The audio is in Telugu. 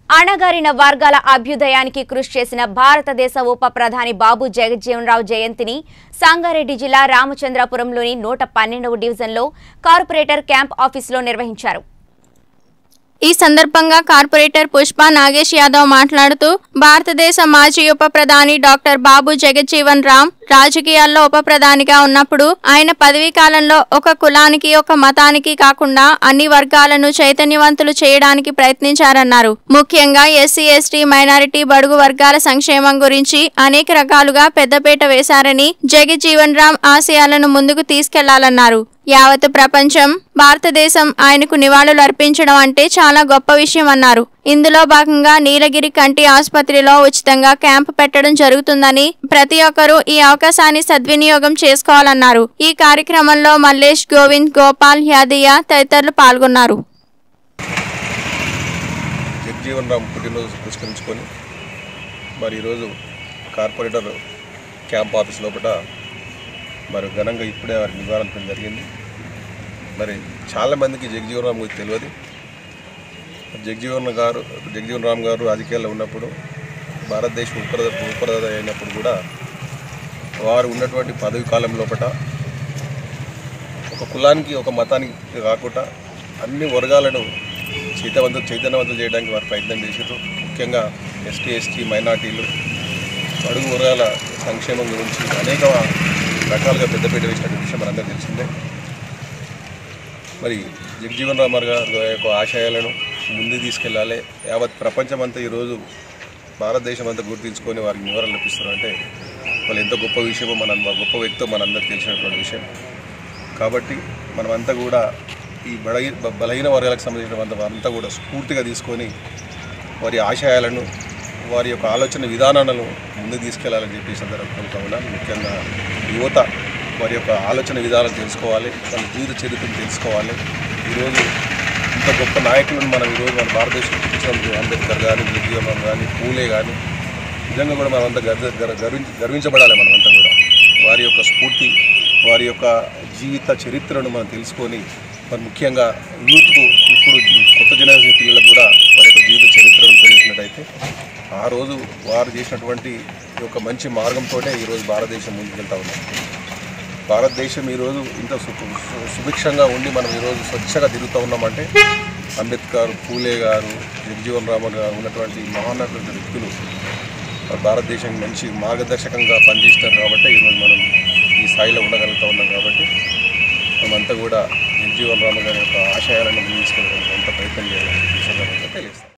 అణగారిన వర్గాల అభ్యుదయానికి కృషి చేసిన భారతదేశ ఉప ప్రధాని బాబు జగజ్జీవనరావు జయంతిని సంగారెడ్డి జిల్లా రామచంద్రాపురంలోని నూట పన్నెండవ డివిజన్లో కార్పొరేటర్ క్యాంప్ ఆఫీసులో నిర్వహించారు ఈ సందర్భంగా కార్పొరేటర్ పుష్ప నాగేష్ యాదవ్ మాట్లాడుతూ భారతదేశ మాజీ ఉప ప్రధాని డాక్టర్ బాబు జగజ్జీవన్ రామ్ రాజకీయాల్లో ఉప ప్రధానిగా ఉన్నప్పుడు ఆయన పదవీ కాలంలో ఒక కులానికి ఒక మతానికి కాకుండా అన్ని వర్గాలను చైతన్యవంతులు చేయడానికి ప్రయత్నించారన్నారు ముఖ్యంగా ఎస్సీ ఎస్టీ మైనారిటీ బడుగు వర్గాల సంక్షేమం గురించి అనేక రకాలుగా పెద్దపీట వేశారని జగజ్జీవన్ రామ్ ఆశయాలను ముందుకు తీసుకెళ్లాలన్నారు యావత్ ప్రపంచం భారతదేశం ఆయనకు నివాళులు అర్పించడం అంటే చాలా గొప్ప విషయం అన్నారు ఇందులో భాగంగా నీలగిరి కంటి ఆసుపత్రిలో ఉచితంగా క్యాంపు పెట్టడం జరుగుతుందని ప్రతి ఒక్కరూ ఈ అవకాశాన్ని సద్వినియోగం చేసుకోవాలన్నారు ఈ కార్యక్రమంలో మల్లేష్ గోవింద్ గోపాల్ యాదయ్య తదితరులు పాల్గొన్నారు జగజీవన్ రామ్ పుట్టినరోజు పురస్కరించుకొని మరి ఈరోజు కార్పొరేటర్ క్యాంప్ ఆఫీస్ లోపల మరి ఘనంగా ఇప్పుడే వారికి నివారించడం జరిగింది మరి చాలామందికి జగజీవన్ రామ్ గురించి తెలియదు జగజీవన్ గారు జగజీవన్ రామ్ గారు రాజకీయాల్లో ఉన్నప్పుడు భారతదేశ ఉపర ఉపప్రధాని అయినప్పుడు కూడా వారు ఉన్నటువంటి పదవి కాలం లోపల ఒక కులానికి ఒక మతానికి కాకుండా అన్ని వర్గాలను చైతన్యవంతం చైతన్యవంతం చేయడానికి వారు ప్రయత్నం చేశారు ముఖ్యంగా ఎస్టీ ఎస్టీ మైనార్టీలు అడుగు వర్గాల సంక్షేమం గురించి అనేక రకాలుగా పెద్దపీట వేసినటువంటి విషయం మనందరికీ తెలిసిందే మరి జగజీవన్ రామ్ గారి యొక్క ఆశయాలను ముందుకు తీసుకెళ్ళాలి యావత్ ప్రపంచం అంతా ఈరోజు భారతదేశం అంతా గుర్తించుకొని వారికి నివారణ లభిస్తున్నారు అంటే వాళ్ళు ఎంత గొప్ప విషయమో మన గొప్ప వ్యక్తో మనందరికీ తెలిసినటువంటి విషయం కాబట్టి మనమంతా కూడా ఈ బలహీ బలహీన వర్గాలకు సంబంధించిన అంత వారంతా కూడా స్ఫూర్తిగా తీసుకొని వారి ఆశయాలను వారి యొక్క ఆలోచన విధానాలను ముందుకు తీసుకెళ్లాలని చెప్పి ఈ సందర్భంగా ఉన్నాను ముఖ్యంగా యువత వారి యొక్క ఆలోచన విధానాలు తెలుసుకోవాలి వాళ్ళ జీవిత చరిత్రను తెలుసుకోవాలి ఈరోజు ఇంత గొప్ప నాయకులను మనం ఈరోజు మన భారతదేశం చూపించినందుకు అంబేద్కర్ కానీ జగజీవన్ కానీ పూలే కానీ నిజంగా కూడా మనమంతా గర్వ గర్వ- గర్వించ గర్వించబడాలి మనమంతా కూడా వారి యొక్క స్ఫూర్తి వారి యొక్క జీవిత చరిత్రను మనం తెలుసుకొని మరి ముఖ్యంగా యూత్కు ఇప్పుడు కొత్త జనరేషన్ పిల్లలకు కూడా వారి యొక్క జీవిత చరిత్రను తెలిసినట్టయితే ఆ రోజు వారు చేసినటువంటి ఈ యొక్క మంచి మార్గంతోనే ఈరోజు భారతదేశం ముందుకెళ్తా ఉంది భారతదేశం ఈరోజు ఇంత సు సు- సుభిక్షంగా ఉండి మనం ఈరోజు స్వచ్ఛగా తిరుగుతూ ఉన్నామంటే అంబేద్కర్ పూలే గారు జగజీవన్ రామన్ గారు ఉన్నటువంటి మహాన్నటువంటి వ్యక్తులు మరి భారతదేశానికి మంచి మార్గదర్శకంగా పనిచేస్తారు కాబట్టి ఈరోజు మనం ఈ స్థాయిలో ఉండగలుగుతూ ఉన్నాం కాబట్టి మనమంతా కూడా జగజీవన్ రామ గారి యొక్క ఆశయాలను ముందు తీసుకెళ్ళడానికి ఎంత ప్రయత్నం చేయాలని ఈ సందర్భంగా తెలియజేస్తాం